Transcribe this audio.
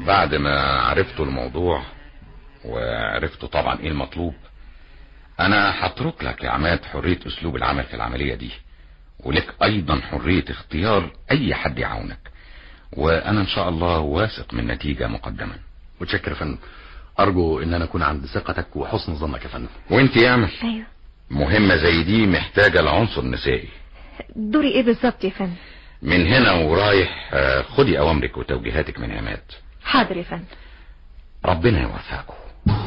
بعد ما عرفتوا الموضوع وعرفتوا طبعا ايه المطلوب انا هترك لك يا عماد حرية اسلوب العمل في العملية دي ولك ايضا حرية اختيار اي حد يعاونك وانا ان شاء الله واثق من نتيجة مقدما متشكر يا فندم ارجو ان انا اكون عند ثقتك وحسن ظنك يا فندم وانت يعمل ايوه مهمة زي دي محتاجة العنصر نسائي دوري ايه بالظبط يا فندم من هنا ورايح آه، خدي اوامرك وتوجيهاتك من عماد حاضر يا فندم ربنا يوفقكم